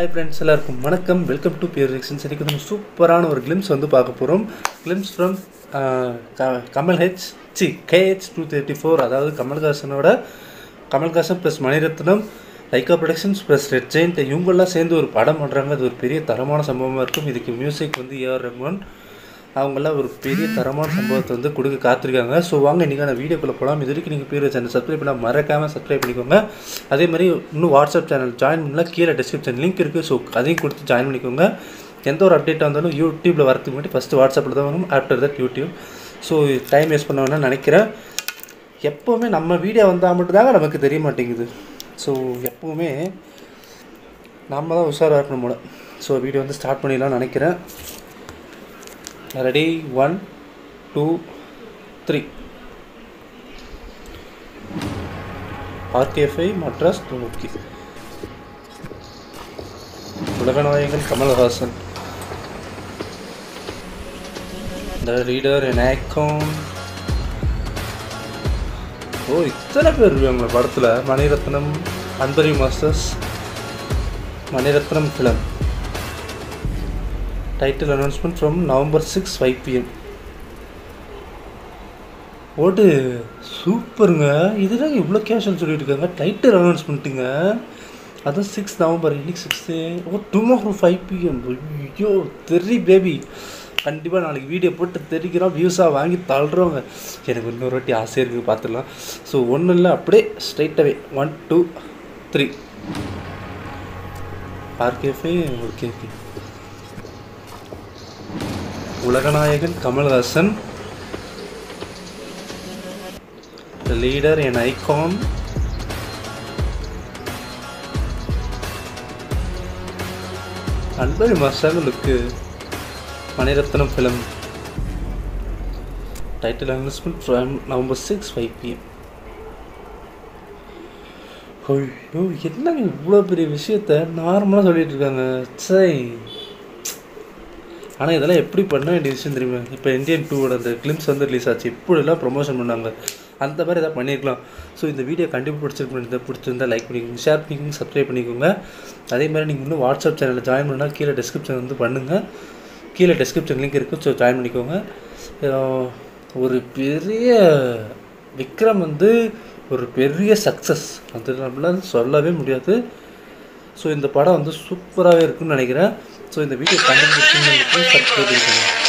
hi friends எல்லாருக்கும் வணக்கம் welcome to peer ரிக்ஷன்ஸ் இன்றைக்கி நம்ம சூப்பரான ஒரு கிளிம்ஸ் வந்து பார்க்க போகிறோம் glimpse from Kamal H C KH two thirty four அதாவது கமல்ஹாசனோட Kamal Haasan plus Mani Ratnam Lyca productions plus red giant இவங்கெல்லாம் சேர்ந்து ஒரு படம் பண்ணுறாங்க அது ஒரு பெரிய தரமான சம்பவமாக இருக்கும் இதுக்கு மியூசிக் வந்து ஏஆர் ரஹ்மான் அவங்கெல்லாம் ஒரு பெரிய தரமான சம்பவத்தை வந்து கொடுக்க காத்திருக்காங்க ஸோ வாங்க இன்றைக்கான வீடியோக்குள்ளே போகலாம் இது வரைக்கும் நீங்கள் பேர் சேனல் சப்ஸ்கிரைப் பண்ணால் மறக்காமல் சப்ஸ்கிரைப் பண்ணிக்கோங்க அதே மாதிரி இன்னும் வாட்ஸ்அப் சேனல் ஜாயின் பண்ணல கீழே டிஸ்கிரிப்ஷன் லிங்க் இருக்குது ஸோ அதையும் கொடுத்து ஜாயின் பண்ணிக்கோங்க எந்த ஒரு அப்டேட்டாக இருந்தாலும் யூடியூப்பில் வரதுக்கு முன்னாடி ஃபஸ்ட்டு வாட்ஸ்அப்பில் தான் வரும் after that YouTube so time waste பண்ண வேணாம்னு நினைக்கிறேன் எப்போவுமே நம்ம வீடியோ வந்தால் மட்டும்தாங்க நமக்கு தெரிய மாட்டேங்குது ஸோ எப்போவுமே நம்ம தான் உஷாராக இருக்கணும் போல ஸோ வீடியோ வந்து ஸ்டார்ட் பண்ணிடலாம்னு நினைக்கிறேன் ready one two three RKFI Madras okay உலகநாயகன் Kamal Haasan the reader and icon oh இத்தனை பேர் இருக்காங்க படத்தில் மணிரத்னம் அன்பரி masters Mani Ratnam film title announcement from November six five PM ஓட்டு சூப்பருங்க இதுதான் இவ்வளோ கேஷுவல் சொல்லிட்டு இருக்காங்க டைட்டில் அனௌன்ஸ்மெண்ட்டுங்க அதுவும் சிக்ஸ் நவம்பர் இன்னைக்கு sixth oh tomorrow five PM ஐயோ தெரி பேபி கண்டிப்பாக நாளைக்கு வீடியோ போட்டு தெரிக்கிறோம் வியூஸாக வாங்கி தள்ளுறோங்க எனக்கு இன்னொரு வாட்டி ஆசை இருக்குது பார்த்துடலாம் ஸோ ஒன்றும் இல்லை அப்படியே ஸ்ட்ரைட்டாகவே one two three RKFI okay okay உலகநாயகன் கமல்ஹாசன் லீடர் என் ஐகான் அன்பரி மாஸ்டர்களுக்கு Mani Ratnam film title announcement from November six five PM ஐயோ என்னங்க இவ்வளோ பெரிய விஷயத்த நார்மலாக சொல்லிட்டு இருக்காங்க சை ஆனால் இதெல்லாம் எப்படி பண்ண வேண்டிய விஷயம் தெரியுமா இப்போ இந்தியன் டூவோட அந்த கிளிம்ஸ் வந்து ரிலீஸ் ஆச்சு எப்படிலாம் ப்ரொமோஷன் பண்ணாங்க அந்த மாதிரி எதாவது பண்ணியிருக்கலாம் ஸோ இந்த வீடியோ கண்டிப்பாக பிடிச்சிருக்கு பிடிச்சிருந்தா லைக் பண்ணிக்கோங்க ஷேர் பண்ணிக்கோங்க சப்ஸ்கிரைப் பண்ணிக்கோங்க அதே மாதிரி நீங்கள் இன்னும் வாட்ஸ்அப் சேனலில் ஜாயின் பண்ணால் கீழே டிஸ்கிரிப்ஷன் வந்து பண்ணுங்கள் கீழே டிஸ்கிரிப்ஷன் லிங்க் இருக்குது ஸோ ஜாயின் பண்ணிக்கோங்க ஒரு பெரிய விக்ரம் வந்து ஒரு பெரிய சக்ஸஸ் அது நம்மளால சொல்லவே முடியாது ஸோ இந்த படம் வந்து சூப்பராகவே இருக்குன்னு நினைக்கிறேன் ஸோ இந்த வீடியோ கண்டிப்பாக சப்ஸ்கிரைப் பண்ணிக்கோங்க